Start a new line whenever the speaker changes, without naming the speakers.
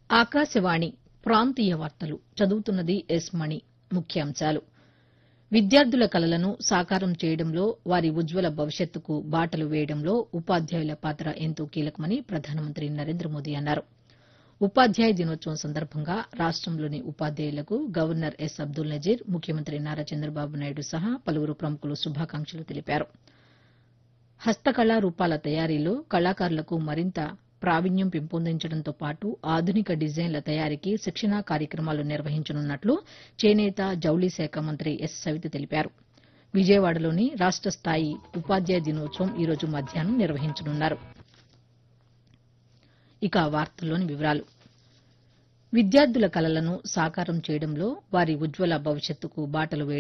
ఆకాశవాణి ప్రాంతీయ వార్తలు చదువుతున్నది ఎస్ మణి ముఖ్యాంశాలు విద్యార్థుల కలలను సాకారం చేయడంలో వారి ఉజ్వల భవిష్యత్తుకు బాటలు వేయడంలో ఉపాధ్యాయుల పాత్ర ఎంతో కీలకమని ప్రధానమంత్రి నరేంద్ర మోదీ అన్నారు ఉపాధ్యాయ దినోత్సవం సందర్భంగా రాష్టంలోని ఉపాధ్యాయులకు గవర్నర్ ఎస్ అబ్దుల్ నజీర్ ముఖ్యమంత్రి నారా చంద్రబాబు నాయుడు సహా పలువురు ప్రముఖులు శుభాకాంక్షలు తెలిపారు హస్తకళా రూపాల తయారీలో కళాకారులకు మరింత ప్రావీణ్యం పెంపొందించడంతో పాటు ఆధునిక డిజైన్ల తయారీకి శిక్షణా కార్యక్రమాలు నిర్వహించనున్నట్లు చేనేత జౌళి శాఖ మంత్రి ఎస్ సవిత తెలిపారు విజయవాడలోని రాష్ట స్థాయి ఉపాధ్యాయ దినోత్సవం ఈ రోజు మధ్యాహ్నం నిర్వహించనున్నారు ఇక వార్తల్లోని వివరాలు విద్యార్థుల కలలను సాకారం చేయడంలో వారి ఉజ్వల భవిష్యత్తుకు బాటలు వేయడంలో